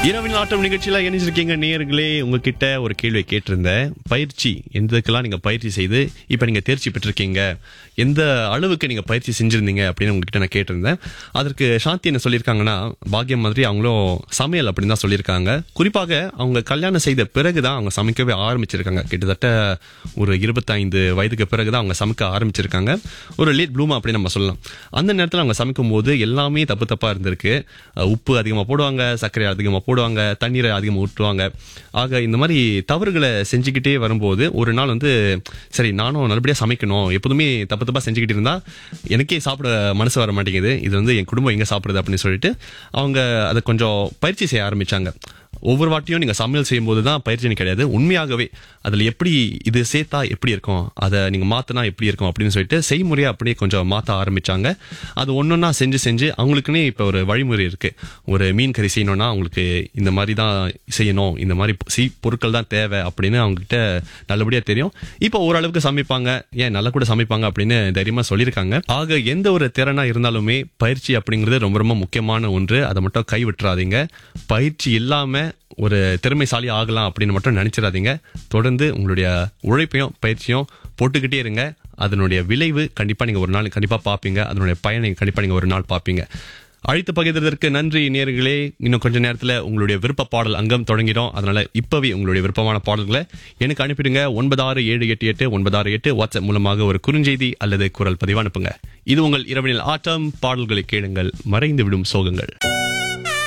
இரவின் ஆட்டம் நிகழ்ச்சியில இணைஞ்சிருக்கீங்க நேயர்களே உங்ககிட்ட ஒரு கேள்வியை கேட்டிருந்தேன் பயிற்சி எந்ததுக்கெல்லாம் நீங்க பயிற்சி செய்து இப்ப நீங்க தேர்ச்சி பெற்றிருக்கீங்க எந்த அளவுக்கு நீங்க பயிற்சி செஞ்சிருந்தீங்க அப்படின்னு உங்ககிட்ட நான் கேட்டிருந்தேன் அதற்கு சாந்தி என்ன சொல்லியிருக்காங்கன்னா பாக்கியம் மாதிரி அவங்களும் சமையல் அப்படின்னு தான் சொல்லியிருக்காங்க குறிப்பாக அவங்க கல்யாணம் செய்த பிறகுதான் அவங்க சமைக்கவே ஆரம்பிச்சிருக்காங்க கிட்டத்தட்ட ஒரு இருபத்தைந்து வயதுக்கு பிறகுதான் அவங்க சமைக்க ஆரம்பிச்சிருக்காங்க ஒரு லேட் ப்ளூமா அப்படின்னு நம்ம சொல்லலாம் அந்த நேரத்தில் அவங்க சமைக்கும் போது எல்லாமே தப்பு தப்பா இருந்திருக்கு அஹ் உப்பு அதிகமாக போடுவாங்க சர்க்கரை அதிகமாக போடுவாங்க தண்ணீரை அதிகமாக ஊற்றுவாங்க ஆக இந்த மாதிரி தவறுகளை செஞ்சுக்கிட்டே வரும்போது ஒரு நாள் வந்து சரி நானும் நல்லபடியாக சமைக்கணும் எப்போதுமே தப்பு தப்பாக செஞ்சுக்கிட்டு இருந்தா எனக்கே சாப்பிட மனசு வர மாட்டேங்குது இது வந்து என் குடும்பம் எங்கே சாப்பிடுது அப்படின்னு சொல்லிட்டு அவங்க அதை கொஞ்சம் பயிற்சி செய்ய ஆரம்பிச்சாங்க ஒவ்வொரு வாட்டியும் நீங்க சமையல் செய்யும்போது தான் பயிற்சி கிடையாது உண்மையாகவே அதுல எப்படி இது சேர்த்தா எப்படி இருக்கும் அதை நீங்க மாத்தினா எப்படி இருக்கும் அப்படின்னு சொல்லிட்டு செய்முறையா அப்படியே கொஞ்சம் மாத்த ஆரம்பிச்சாங்க அது ஒன்னொன்னா செஞ்சு செஞ்சு அவங்களுக்குன்னே இப்ப ஒரு வழிமுறை இருக்கு ஒரு மீன் கறி செய்யணும்னா அவங்களுக்கு இந்த மாதிரி தான் செய்யணும் இந்த மாதிரி சி பொருட்கள் தான் தேவை அப்படின்னு அவங்க கிட்ட நல்லபடியா தெரியும் இப்போ ஓரளவுக்கு சமைப்பாங்க ஏன் நல்லா கூட சமைப்பாங்க அப்படின்னு தைரியமா சொல்லியிருக்காங்க ஆக எந்த ஒரு திறனா இருந்தாலுமே பயிற்சி அப்படிங்கிறது ரொம்ப ரொம்ப முக்கியமான ஒன்று அதை மட்டும் கை விட்டுறாதீங்க பயிற்சி இல்லாம ஒரு திறமைசாலி ஆகலாம் அப்படின்னு மட்டும் நினைச்சிடாதீங்க தொடர்ந்து உங்களுடைய உழைப்பையும் பயிற்சியும் போட்டுக்கிட்டே இருங்க அதனுடைய விளைவு கண்டிப்பா நீங்க ஒரு நாள் கண்டிப்பா பார்ப்பீங்க அதனுடைய பயனை கண்டிப்பா நீங்க ஒரு நாள் பார்ப்பீங்க அழைத்து பகிர்ந்ததற்கு நன்றி நேர்களே இன்னும் கொஞ்ச நேரத்துல உங்களுடைய விருப்ப பாடல் அங்கம் தொடங்கிடும் அதனால இப்பவே உங்களுடைய விருப்பமான பாடல்களை எனக்கு அனுப்பிடுங்க ஒன்பது ஆறு ஏழு எட்டு எட்டு ஒன்பது ஆறு எட்டு வாட்ஸ்அப் மூலமாக ஒரு குறுஞ்செய்தி அல்லது குரல் பதிவு அனுப்புங்க இது உங்கள் இரவனில் ஆட்டம் பாடல்களை கேளுங்கள் மறைந்து விடும் சோகங்கள்